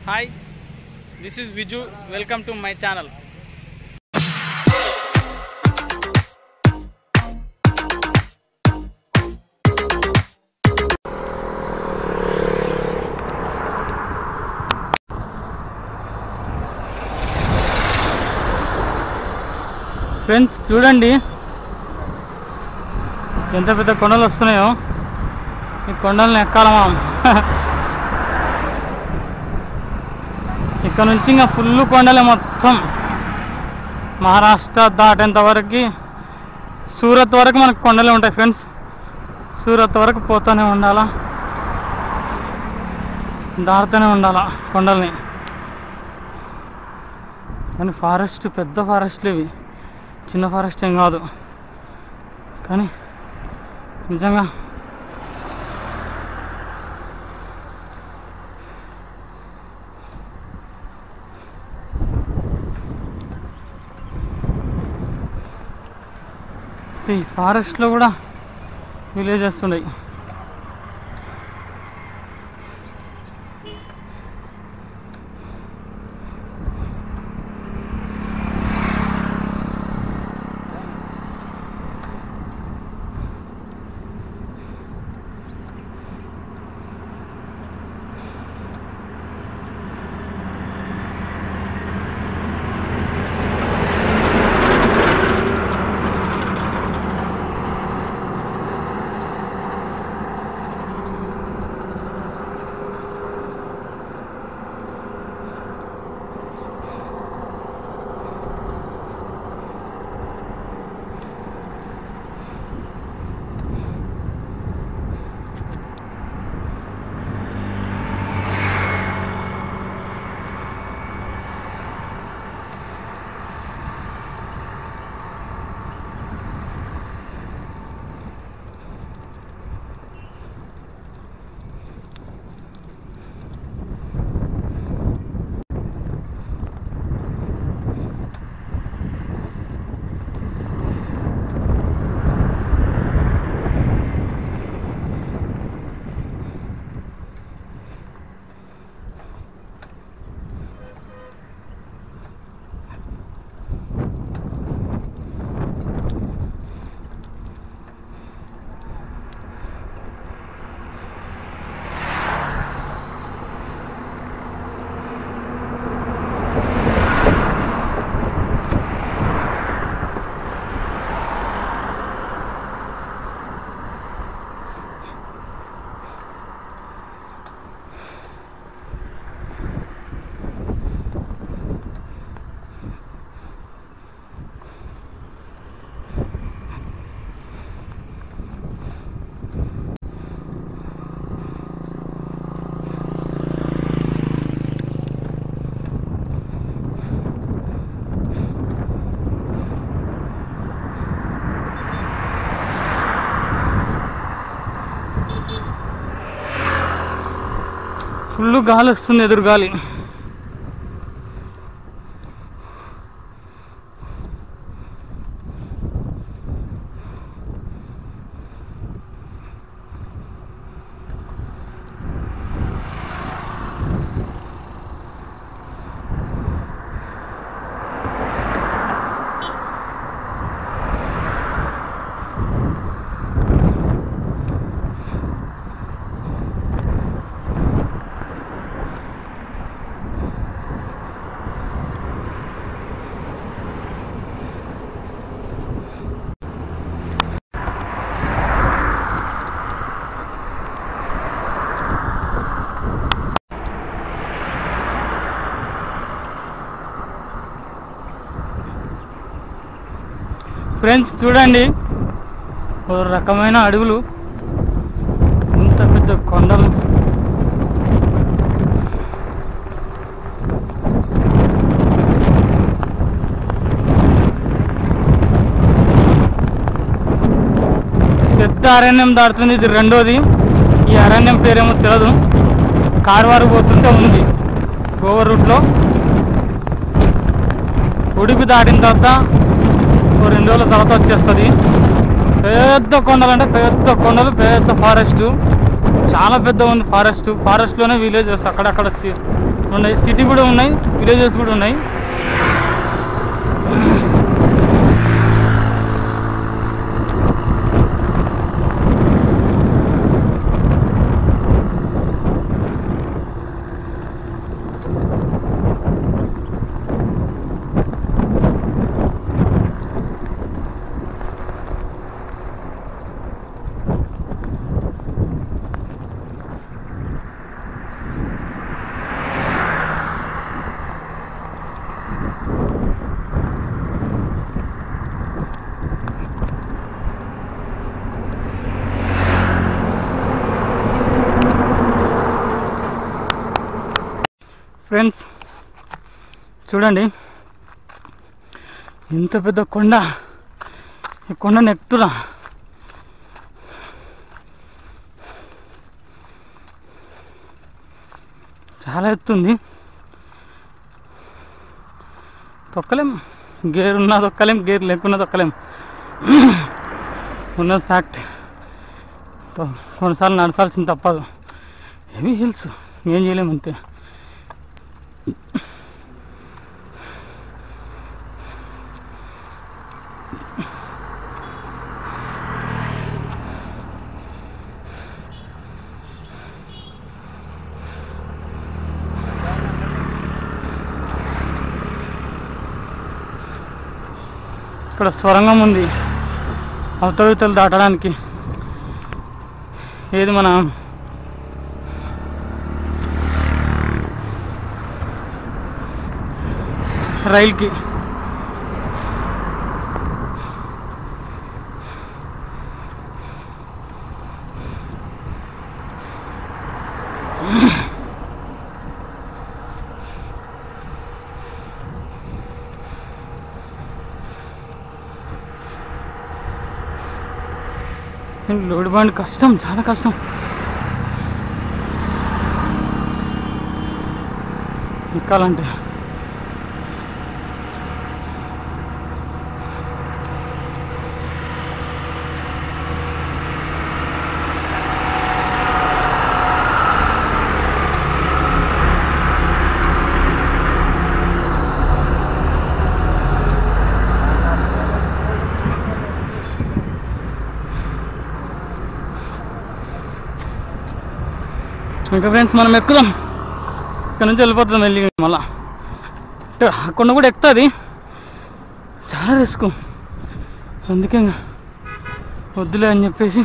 Hi this is Viju welcome to my channel friends చూడండి ఎంత పెద్ద కొండలు వస్తున్నాయో ఈ కొండలను ఎక్కాలమా ఇక్కడ నుంచి ఇంకా ఫుల్ కొండలే మొత్తం మహారాష్ట్ర దాటేంత వరకు సూరత్ వరకు మనకు కొండలే ఉంటాయి ఫ్రెండ్స్ సూరత్ వరకు పోతూనే ఉండాలా దాటుతూనే ఉండాలా కొండల్ని కానీ ఫారెస్ట్ పెద్ద ఫారెస్ట్లు ఇవి చిన్న ఫారెస్ట్ ఏం కాదు కానీ నిజంగా ఈ ఫారెస్ట్లో కూడా విలేజెస్ ఉన్నాయి ఫుల్ గాలి వస్తుంది ఎదురు గాలి ఫ్రెండ్స్ చూడండి ఒక రకమైన అడవులు ఇంత పెద్ద కొండలు పెద్ద అరణ్యం దాటుతుంది ఇది రెండోది ఈ అరణ్యం పేరేమో తెలియదు కారువారు పోతుంటే ఉంది గోవా రూట్లో ఉడిపి దాటిన తర్వాత ఓ రెండు రోజుల తర్వాత వచ్చేస్తుంది పెద్ద కొండలు అంటే పెద్ద కొండలు పెద్ద ఫారెస్ట్ చాలా పెద్ద ఉంది ఫారెస్ట్ ఫారెస్ట్లోనే విలేజెస్ అక్కడక్కడ వచ్చి ఉన్నాయి సిటీ కూడా ఉన్నాయి విలేజెస్ కూడా ఉన్నాయి ఫ్రెండ్స్ చూడండి ఇంత పెద్ద కొండ ఈ కొండను ఎక్కుతురా చాలా ఎత్తుంది తొక్కలేం గేర్ ఉన్నా తొక్కలేం గేర్ లేకున్నా తొక్కలేం ఉన్నది ఫ్యాక్ట్ తో- కొన్నిసార్లు నడచాల్సింది తప్పదు హెవీ హిల్స్ ఏం చేయలేము అంతే ఇక్కడ స్వరంగం ఉంది అవతవితలు దాటడానికి ఏది మన రైల్కి లోడ్ బండి కష్టం చాలా కష్టం ఎక్కాలంటే ఇంకా ఫ్రెండ్స్ మనం ఎక్కుదాం ఇక్కడ నుంచి వెళ్ళిపోతాం వెళ్ళి మళ్ళా అంటే ఆ కొండ కూడా ఎక్కుతుంది చాలా రిస్క్ అందుకే ఇంకా వద్దులే అని చెప్పేసి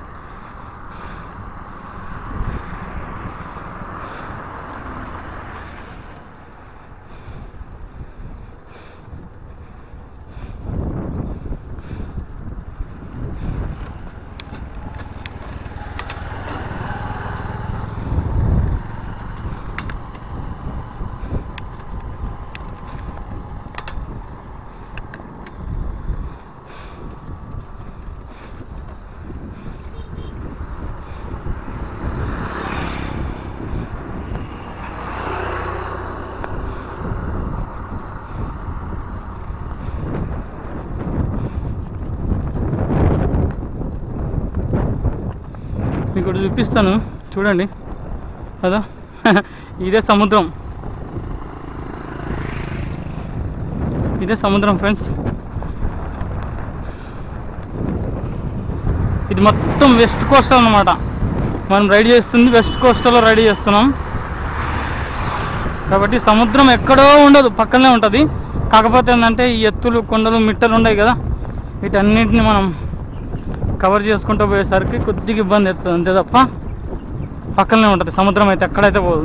మీకు ఒకటి చూపిస్తాను చూడండి కదా ఇదే సముద్రం ఇదే సముద్రం ఫ్రెండ్స్ ఇది మొత్తం వెస్ట్ కోస్టల్ అన్నమాట మనం రైడ్ చేస్తుంది వెస్ట్ కోస్టల్లో రైడ్ చేస్తున్నాం కాబట్టి సముద్రం ఎక్కడో ఉండదు పక్కనే ఉంటుంది కాకపోతే ఏంటంటే ఈ ఎత్తులు కొండలు మిట్టలు ఉన్నాయి కదా వీటన్నిటిని మనం కవర్ చేసుకుంటూ పోయేసరికి కొద్దిగా ఇబ్బంది అవుతుంది అంతే తప్ప పక్కనే ఉంటుంది సముద్రం అయితే ఎక్కడైతే పోదు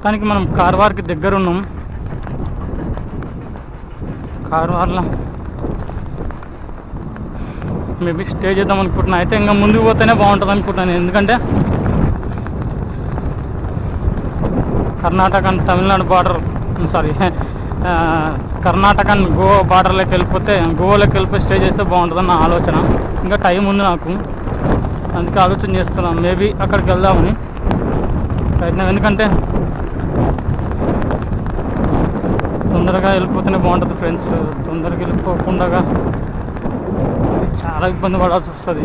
మొత్తానికి మనం కార్వార్కి దగ్గర ఉన్నాం కార్వార్లో మేబీ స్టే చేద్దాం అనుకుంటున్నా అయితే ఇంకా ముందుకు పోతేనే బాగుంటుంది అనుకుంటున్నాను ఎందుకంటే Karnataka and Tamil Nadu border sorry Karnataka and Goa బార్డర్లోకి వెళ్ళిపోతే గోవాలోకి వెళ్ళిపోయి స్టే చేస్తే బాగుంటుందని నా ఆలోచన ఇంకా టైం ఉంది నాకు అందుకే ఆలోచన చేస్తున్నాను మేబీ అక్కడికి వెళ్దామని ప్రయత్నం ఎందుకంటే తొందరగా వెళ్ళిపోతేనే బాగుంటుంది ఫ్రెండ్స్ తొందరగా వెళ్ళిపోకుండా చాలా ఇబ్బంది పడాల్సి వస్తుంది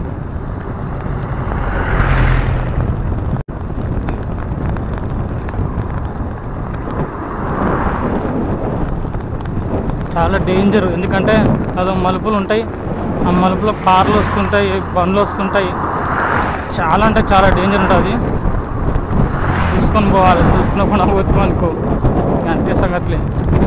చాలా డేంజర్ ఎందుకంటే అదో మలుపులు ఉంటాయి ఆ మలుపులో కార్లు వస్తుంటాయి బండ్లు వస్తుంటాయి చాలా అంటే చాలా డేంజర్ ఉంటుంది చూసుకొని పోవాలి చూసుకున్నప్పుడు పోతాం అనుకో ఇక అంతే సంగతులే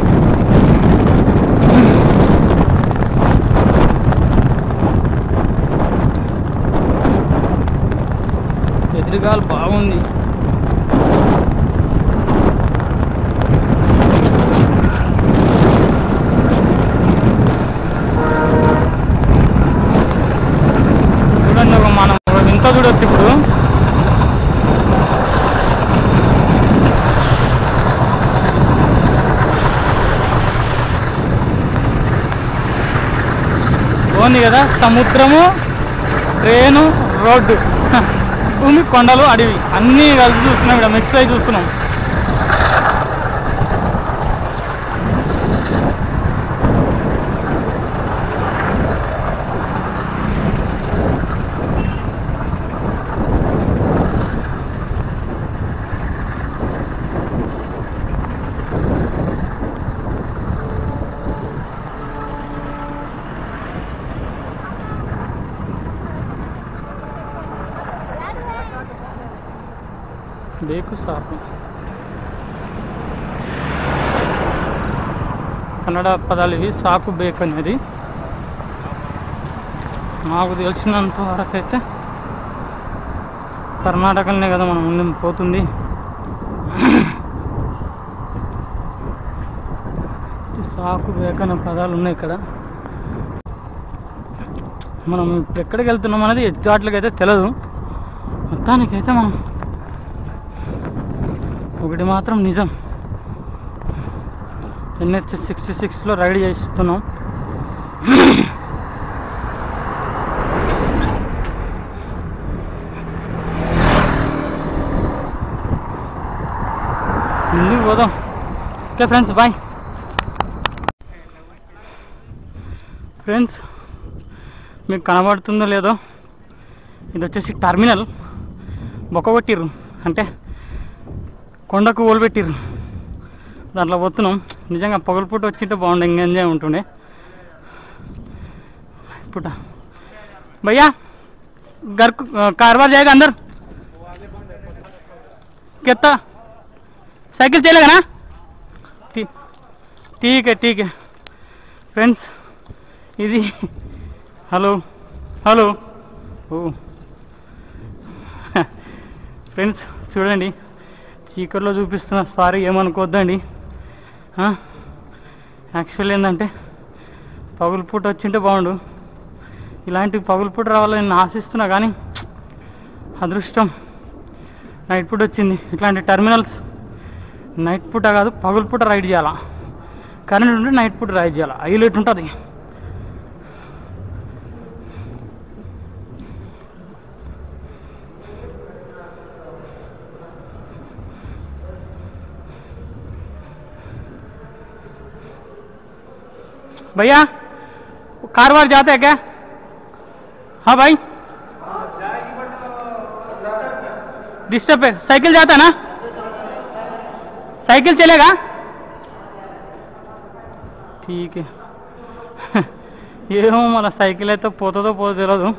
ఎదురుగాలు బాగుంది చూడండి ఒక మనం ఇంత చూడొచ్చు ఇప్పుడు బాగుంది కదా సముద్రము ట్రైను రోడ్డు భూమి కొండలు అడవి అన్నీ కలిసి చూస్తున్నాం ఇక్కడ మిక్స్ అయి చూస్తున్నాం బేకు సాపు కన్నడ పదాలు ఇవి సాకు బేక్ అనేది మాకు తెలిసినంత వరకు అయితే కర్ణాటకలోనే కదా మనం ముందు పోతుంది సాకు బేక్ అనే పదాలు ఉన్నాయి ఇక్కడ మనం ఇప్పుడు ఎక్కడికి వెళ్తున్నాం అనేది ఎగ్జాక్ట్గా అయితే తెలియదు మొత్తానికైతే మనం ఒకటి మాత్రం నిజం ఎన్హెచ్ సిక్స్టీ సిక్స్లో రైడ్ చేస్తున్నాం ముందుకు పోదాం ఓకే ఫ్రెండ్స్ బాయ్ ఫ్రెండ్స్ మీకు కనబడుతుందో లేదో ఇది వచ్చేసి టర్మినల్ బొక్క కొట్టిర్రు అంటే కొండకు ఓలు దాంట్లో పోతున్నాం నిజంగా పగలపూట వచ్చింటే బాగుండే ఇంకా ఎంజాయ్ ఉంటుండే పూట భయ్యా घर को कारवार जाएगा अंदर कितना साइकिल चलेगा ना ठीक ठीक है ठीक है ఫ్రెండ్స్ ఇది హలో హలో ఓ ఫ్రెండ్స్ చూడండి చీకట్లో చూపిస్తున్న సారీ ఏమనుకోవద్దండి యాక్చువల్ ఏంటంటే పగులుపూట వచ్చింటే బాగుండు ఇలాంటి పగులుపూట రావాలని నేను ఆశిస్తున్నా కానీ అదృష్టం నైట్ పూట వచ్చింది ఇట్లాంటి టెర్మినల్స్ నైట్ పూట కాదు పగులుపూట రైడ్ చేయాలా కరెంట్ ఉంటే నైట్ పూట రైడ్ చేయాలి హైలైట్ ఉంటుంది भैया कारवार जाते हैं क्या हाँ भाई डिस्टर्ब है साइकिल जाता है ना साइकिल चलेगा ठीक है ఏమో మన సైకిల్ అయితే పోతుందో పోదో తెలియదు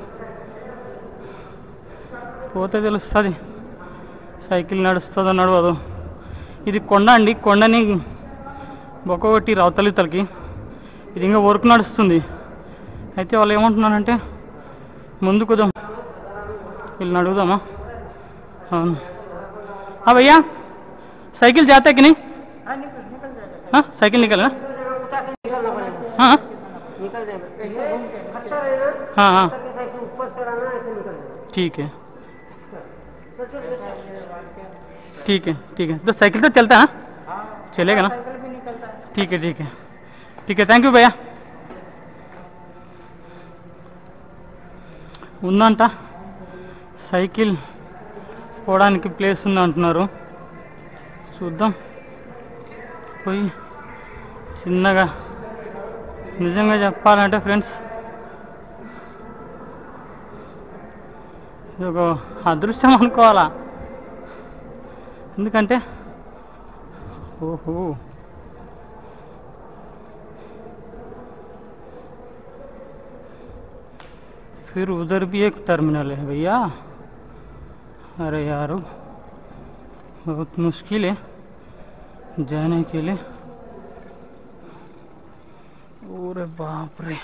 పోతే తెలుస్తుంది సైకిల్ నడుస్తుందో నడవదు ఇది కొండ అండి కొండని బొక్క కొట్టి రవతలితలకి ఇది ఇంకా వర్క్ నడుస్తుంది అయితే వాళ్ళు ఏమంటున్నారంటే ముందుకు వదాం వీళ్ళని అడుగుదామా అవును हाँ भैया साइकिल जाता है कि नहीं हाँ निकल निकल जाएगा हाँ साइकिल निकल ना उठा के निकलना पड़ेगा हाँ निकल जाएगा ऐसे घूम के खट्टा रहेगा हाँ हाँ खट्टा के ऐसे ऊपर चढ़ाना ऐसे निकल जाएगा ठीक है चल चल चल ठीक है ठीक है तो साइकिल तो चलता है हाँ? चलेगा ना साइकिल भी निकलता है ठीक है ठीक है ठीक है థ్యాంక్ యూ భయ్యా ఉందంట సైకిల్ పోవడానికి ప్లేస్ ఉంది అంటున్నారు చూద్దాం పోయి చిన్నగా నిజంగా చెప్పాలంటే ఫ్రెండ్స్ ఇది ఒక అదృశ్యం అనుకోవాలా ఎందుకంటే ఓహో फिर उधर भी एक टर्मिनल है भैया अरे यार बहुत मुश्किल है जाने के लिए अरे बाप रे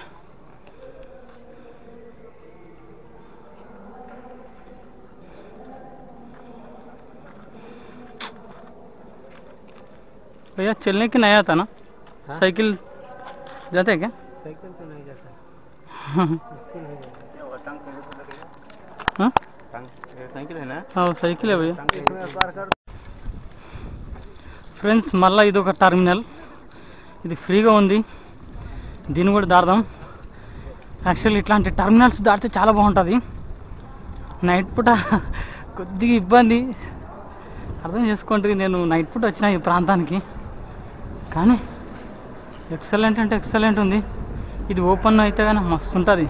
भैया चलने की नहीं आता ना हाँ? साइकिल जाते हैं क्या साइकिल तो नहीं जाता उससे नहीं जाता हाँ साइकिल है ना हाँ साइकिल है भैया पार कर ఫ్రెండ్స్ మళ్ళీ ఇది ఒక టర్మినల్ ఇది ఫ్రీగా ఉంది దీన్ని కూడా దాడదాం యాక్చువల్లీ ఇట్లాంటి టర్మినల్స్ దాటితే చాలా బాగుంటుంది నైట్ పూట కొద్దిగా ఇబ్బంది అర్థం చేసుకోండి నేను నైట్ పూట వచ్చిన ఈ ప్రాంతానికి కానీ ఎక్సలెంట్ అంటే ఎక్సలెంట్ ఉంది ఇది ఓపెన్ అయితే కానీ మస్తు ఉంటుంది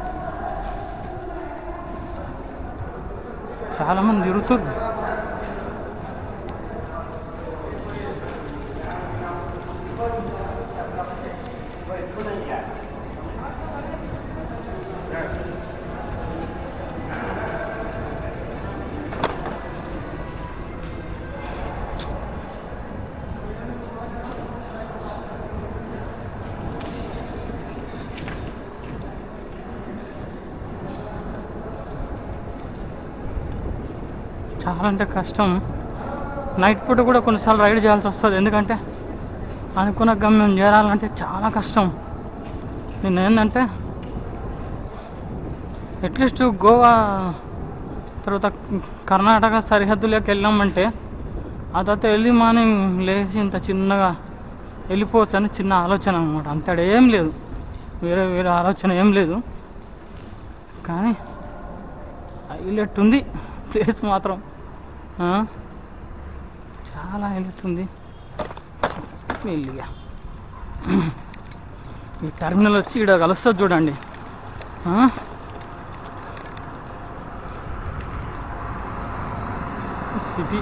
చాలామంది తిరుగుతారు చాలా అంటే కష్టం నైట్ పూట కూడా కొన్నిసార్లు రైడ్ చేయాల్సి వస్తుంది ఎందుకంటే అనుకున్న గమ్యం చేరాలంటే చాలా కష్టం నేను ఏంటంటే అట్లీస్ట్ గోవా తర్వాత కర్ణాటక సరిహద్దులోకి వెళ్ళామంటే ఆ తర్వాత ఎర్లీ మార్నింగ్ లేచి ఇంత చిన్నగా వెళ్ళిపోవచ్చు అని చిన్న ఆలోచన అనమాట అంతడు ఏం లేదు వేరే వేరే ఆలోచన ఏం లేదు కానీ హైలైట్ ఉంది ప్లేస్ మాత్రం ఆ? చాలా హైలైట్ ఉంది మెల్లిగా ఈ టర్మినల్ వచ్చి ఇక్కడ కలుస్తుంది చూడండి ఆ? సిటీ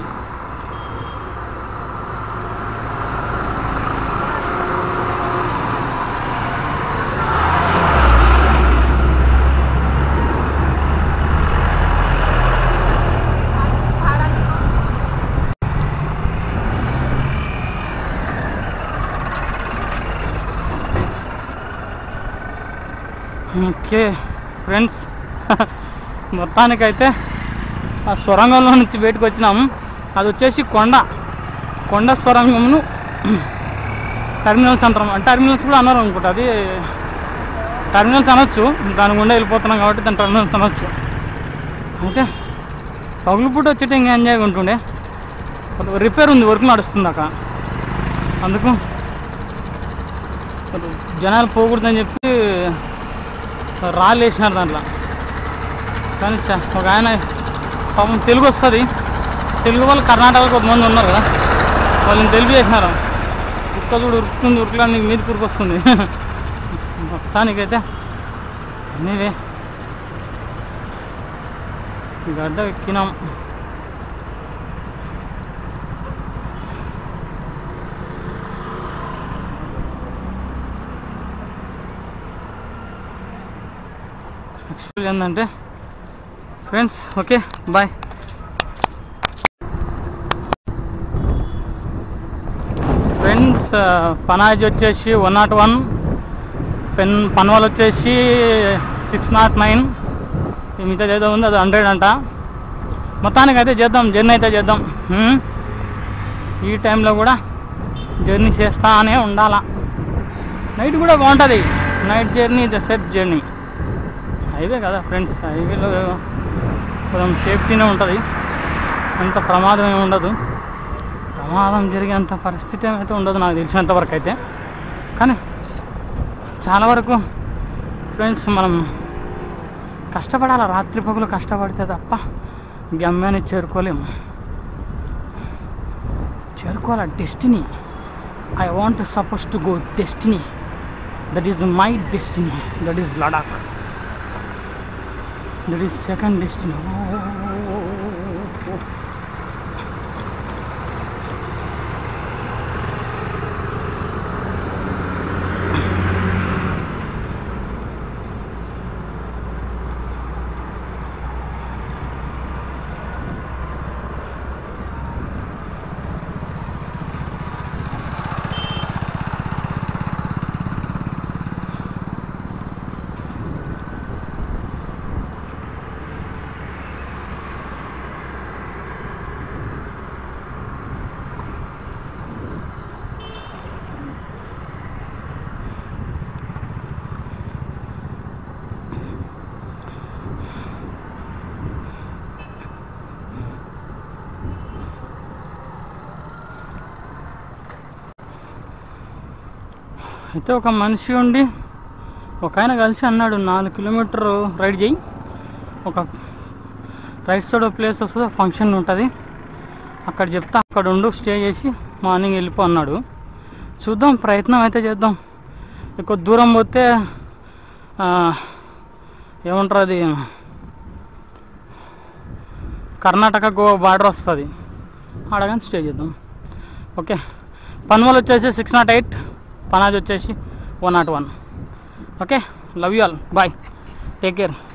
ఓకే ఫ్రెండ్స్ మొత్తానికైతే ఆ సొరంగంలో నుంచి బయటకు వచ్చినాము అది వచ్చేసి కొండ కొండ స్వరంగమును టర్మినల్స్ అంటారు అంటే టర్మినల్స్ కూడా అన్నారు అనుకుంటా అది టర్మినల్స్ అనొచ్చు దాని గుండా వెళ్ళిపోతున్నాం కాబట్టి దాని టర్మినల్స్ అనొచ్చు అయితే పగులు పూట వచ్చేట ఇంకా ఎంజాయ్గా ఉంటుండే రిపేర్ ఉంది వర్క్ నడుస్తుంది అక్కడ అందుకు జనాలు పోకూడదని చెప్పి రాళ్ళు వేసినారు దాంట్లో కానీ చ- ఒక ఆయన పాపం తెలుగు వస్తుంది తెలుగు వాళ్ళు కర్ణాటక కొంతమంది ఉన్నారు కదా వాళ్ళని తెలుగు చేసినారు ఉక్క చూడు ఉరుకుతుంది ఉరుకులా నీకు మీదకి ఉరుకొస్తుంది మొత్తానికైతే నీవే గడ్డ ఎక్కినాం యాక్చువల్ ఏంటంటే friends okay bye friends Panaji వచ్చేసి one naught one Pen Panvel వచ్చేసి సిక్స్ నాట్ నైన్ మిగతా ఏదో ఉంది అది హండ్రెడ్ అంట మొత్తానికి అయితే చేద్దాం జర్నీ అయితే చేద్దాం హ్మ్? ఈ టైంలో కూడా జర్నీ చేస్తానే ఉండాలా నైట్ కూడా బాగుంటుంది night journey the safe journey highway కదా ఫ్రెండ్స్ హైవేలో కొంచెం సేఫ్టీనే ఉంటుంది అంత ప్రమాదం ఏమి ఉండదు ప్రమాదం జరిగేంత పరిస్థితి అయితే ఉండదు నాకు తెలిసినంత వరకు అయితే కానీ చాలా వరకు ఫ్రెండ్స్ మనం కష్టపడాలి రాత్రి పగులు కష్టపడితే తప్ప గమ్యాన్ని చేరుకోలేము చేరుకోవాలి destiny I want suppose to go destiny that is my destiny that is Ladakh that is second destiny అయితే ఒక మనిషి ఉండి ఒక ఆయన కలిసి అన్నాడు నాలుగు కిలోమీటర్ రైడ్ చేయి ఒక రైట్ సైడ్ ప్లేస్ వస్తుంది ఫంక్షన్ ఉంటుంది అక్కడ చెప్తా అక్కడ ఉండు స్టే చేసి మార్నింగ్ వెళ్ళిపో అన్నాడు చూద్దాం ప్రయత్నం అయితే చేద్దాం ఎక్కువ దూరం పోతే ఆ, ఏమంటారు అది కర్ణాటక గోవా బార్డర్ వస్తుంది ఆడగానే స్టే చేద్దాం ఓకే పన్మల్ వచ్చేసి సిక్స్ నాట్ ఎయిట్ పనాజ్ వచ్చేసి one naught one okay love you all bye take care